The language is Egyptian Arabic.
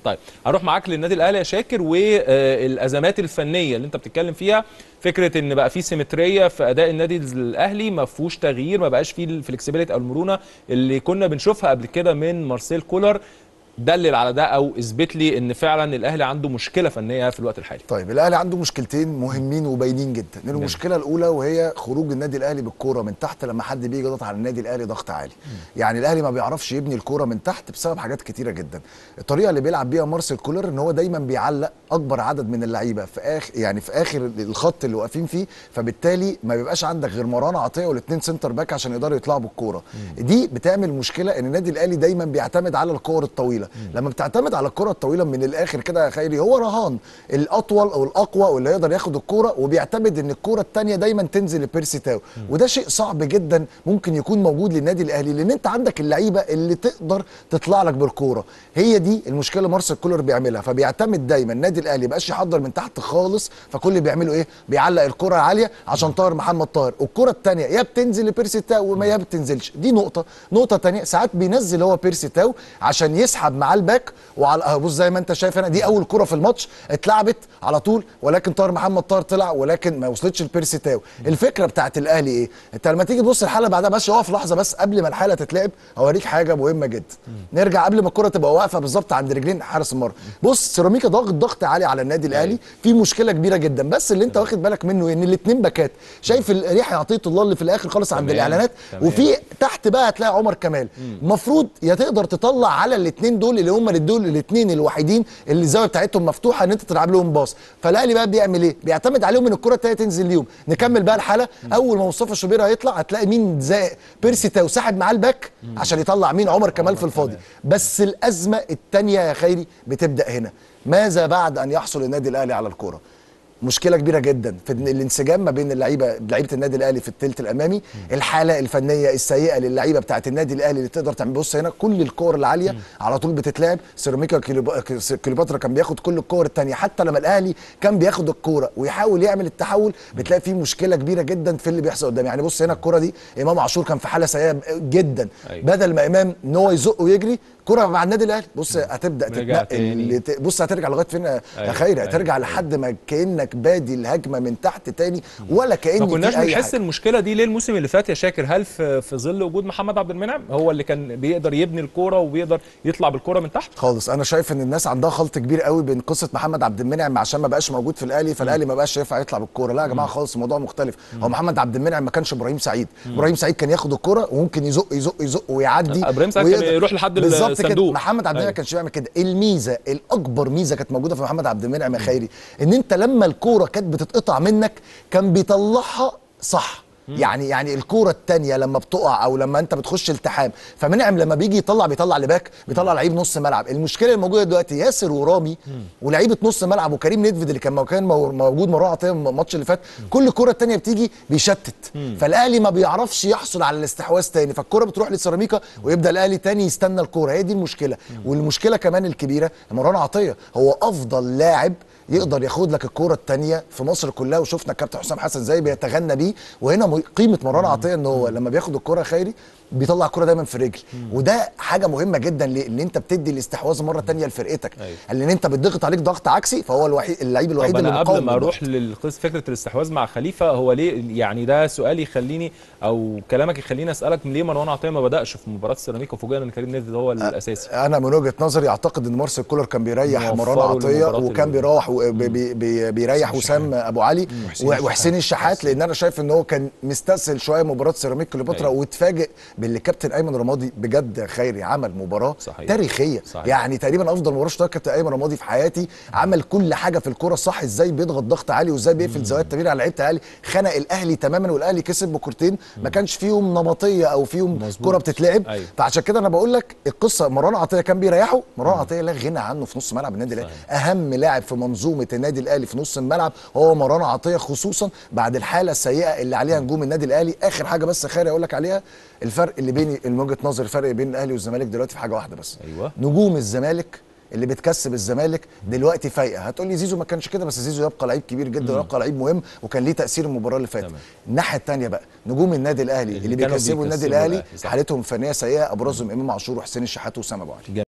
طيب هروح معاك للنادي الاهلي يا شاكر والازمات الفنيه اللي انت بتتكلم فيها فكره ان بقى في سيمتريه في اداء النادي الاهلي ما فيهوش تغيير ما بقاش فيه الفلكسبيليتي او المرونه اللي كنا بنشوفها قبل كده من مارسيل كولر دلل على ده او اثبت لي ان فعلا الاهلي عنده مشكله فنيه في الوقت الحالي طيب الاهلي عنده مشكلتين مهمين وباينين جدا المشكله الاولى وهي خروج النادي الاهلي بالكوره من تحت لما حد بيجي يضغط على النادي الاهلي ضغط عالي يعني الاهلي ما بيعرفش يبني الكوره من تحت بسبب حاجات كتيره جدا الطريقه اللي بيلعب بيها مارسيل كولر ان هو دايما بيعلق اكبر عدد من اللعيبه في اخر يعني في اخر الخط اللي واقفين فيه فبالتالي ما بيبقاش عندك غير مروان عطيه والاثنين سنتر باك عشان يقدروا يطلعوا بالكوره دي بتعمل مشكله ان النادي الاهلي دايما بيعتمد على الكور الطويله لما بتعتمد على الكره الطويله من الاخر كده يا خيري هو رهان الاطول او الاقوى واللي يقدر ياخد الكوره وبيعتمد ان الكوره الثانيه دايما تنزل لبيرسي تاو وده شيء صعب جدا ممكن يكون موجود للنادي الاهلي لان انت عندك اللعيبه اللي تقدر تطلع لك بالكوره هي دي المشكله اللي مارسيل كولر بيعملها فبيعتمد دايما النادي الاهلي يبقاش يحضر من تحت خالص فكل اللي بيعمله ايه بيعلق الكره عاليه عشان طاهر محمد طاهر والكره الثانيه يا بتنزل لبيرسي تاو وما يا بتنزلش دي نقطه نقطه ثانيه ساعات بينزل هو بيرسي تاو عشان يسحب معاه الباك وعلى بص زي ما انت شايف هنا دي اول كره في الماتش اتلعبت على طول ولكن طاهر محمد طاهر طلع ولكن ما وصلتش لبيرسي تاو الفكره بتاعت الاهلي ايه انت لما تيجي تبص الحاله بعدها بس اقف لحظه بس قبل ما الحاله تتلعب اوريك حاجه مهمه جدا نرجع قبل ما الكره تبقى واقفه بالظبط عند رجلين حارس المرمى بص سيراميكا ضاغط ضغط عالي على النادي الاهلي في مشكله كبيره جدا بس اللي انت واخد بالك منه ان الاثنين باكات شايف الريحه عطيه الله اللي في الاخر خالص عند تمام. الاعلانات تمام. وفي تحت بقى هتلاقي عمر كمال المفروض يا تقدر تطلع على الاثنين دول اللي هم دول الاثنين الوحيدين اللي الزاويه بتاعتهم مفتوحه ان انت تلعب لهم باص فالاهلي بقى بيعمل ايه بيعتمد عليهم ان الكره الثانيه تنزل ليهم نكمل بقى الحاله اول ما مصطفى شوبير هيطلع هتلاقي مين زي بيرسي تاو ساحب معاه الباك عشان يطلع مين عمر كمال في الفاضي بس الازمه الثانيه يا خيري بتبدا هنا ماذا بعد ان يحصل النادي الاهلي على الكره مشكله كبيره جدا في إن الانسجام ما بين اللعيبه لعيبه النادي الاهلي في الثلث الامامي الحاله الفنيه السيئه للعيبه بتاعه النادي الاهلي اللي تقدر تعمل بص هنا كل الكور العاليه على طول بتتلعب سيراميكا كليوب- كليوباترا كان بياخد كل الكور الثانيه حتى لما الاهلي كان بياخد الكوره ويحاول يعمل التحول بتلاقي فيه مشكله كبيره جدا في اللي بيحصل قدام يعني بص هنا الكوره دي امام عاشور كان في حاله سيئه جدا أيوة. بدل ما امام ان هو يزق ويجري كره مع النادي الاهلي بص هتبدا رجع تاني. تتنقل لت- بص هترجع لغايه فين يا أيوة. خيري أيوة. هترجع لحد ما كانك بادي الهجمه من تحت تاني ولا كان ما كناش في اي بنحس حاجه المشكله دي ليه الموسم اللي فات يا شاكر هل في في ظل وجود محمد عبد المنعم هو اللي كان بيقدر يبني الكوره وبيقدر يطلع بالكوره من تحت خالص انا شايف ان الناس عندها خلط كبير قوي بين قصه محمد عبد المنعم عشان ما بقاش موجود في الاهلي فالاهلي ما بقاش ينفع يطلع بالكوره لا يا جماعه خالص الموضوع مختلف هو محمد عبد المنعم ما كانش ابراهيم سعيد ابراهيم سعيد كان ياخد الكوره وممكن يزق يزق يزق ويعدي إبراهيم سعيد كان ويقدر- يروح لحد بالظبط كده الصندوق. محمد عبد المنعم أيوة. ما كانش بيعمل كده الميزه الاكبر ميزه كانت موجوده في محمد عبد المنعم يا خيري ان انت لما الكوره كانت بتتقطع منك كان بيطلعها صح يعني يعني الكوره الثانيه لما بتقع او لما انت بتخش التحام فمنعم لما بيجي يطلع بيطلع لباك بيطلع لعيب نص ملعب المشكله الموجوده دلوقتي ياسر ورامي ولعيبه نص ملعب وكريم ندفد اللي كان كان مو- موجود مروه عطيه الماتش اللي فات كل كره الثانيه بتيجي بيشتت فالاهلي ما بيعرفش يحصل على الاستحواذ تاني فالكره بتروح للسيراميكا ويبدا الاهلي تاني يستنى الكوره هي دي المشكله والمشكله كمان الكبيره مروان عطيه هو افضل لاعب يقدر ياخد لك الكوره الثانيه في مصر كلها وشفنا الكابتن حسام حسن ازاي بيتغنى بيه وهنا م- قيمه مروان عطيه ان هو لما بياخد الكوره خيري بيطلع الكوره دايما في رجل وده حاجه مهمه جدا ليه؟ ان انت بتدي الاستحواذ مره ثانيه لفرقتك أيوة. لان انت بتضغط عليك ضغط عكسي فهو الوحيد اللعيب الوحيد طب اللي انا قبل مقاوم ما للضغط. اروح للقصه فكره الاستحواذ مع خليفه هو ليه يعني ده سؤال يخليني او كلامك يخليني اسالك ليه مروان عطيه ما بداش في مباراه السيراميكا وفوجئنا ان كريم نيدفيد هو الاساسي انا من وجهه نظري اعتقد ان مارسيل كولر كان بيريح موفره مروان عطيه للمباراة وكان ال- بيروح و- بي بي بي بيريح وسام ابو علي و- وحسين الشحات لان انا شايف ان هو كان مستسهل شويه مباراه سيراميك كليوباترا أيوة. واتفاجئ باللي كابتن ايمن رمادي بجد يا خيري عمل مباراه صحيح. تاريخيه صحيح. يعني تقريبا افضل مباراه شفتها كابتن ايمن رمادي في حياتي عمل كل حاجه في الكوره الصح ازاي بيضغط ضغط عالي وازاي بيقفل زوايا التمرير على لعيبه الاهلي خنق الاهلي تماما والاهلي كسب بكورتين ما كانش فيهم نمطيه او فيهم مظبوط. كوره بتتلعب أيوة. فعشان كده انا بقول لك القصه مروان عطيه كان بيريحه مروان عطيه لا غنى عنه في نص ملعب النادي الاهلي اهم لاعب في منظومه النادي الاهلي في نص الملعب هو مروان عطيه خصوصا بعد الحاله السيئه اللي عليها نجوم النادي الاهلي اخر حاجه بس خيري اقول لك عليها الفرق اللي بيني من وجهه نظري الفرق بين الاهلي والزمالك دلوقتي في حاجه واحده بس أيوة. نجوم الزمالك اللي بتكسب الزمالك دلوقتي فايقه هتقول لي زيزو ما كانش كده بس زيزو يبقى لعيب كبير جدا ويبقى لعيب مهم وكان ليه تاثير المباراه اللي فاتت تمام. الناحيه الثانيه بقى نجوم النادي الاهلي اللي, اللي كانوا بيكسبوا النادي بيكسبوا الاهلي الأهلي، صح. حالتهم فنيه سيئه ابرزهم امام عاشور وحسين الشحات وسام ابو علي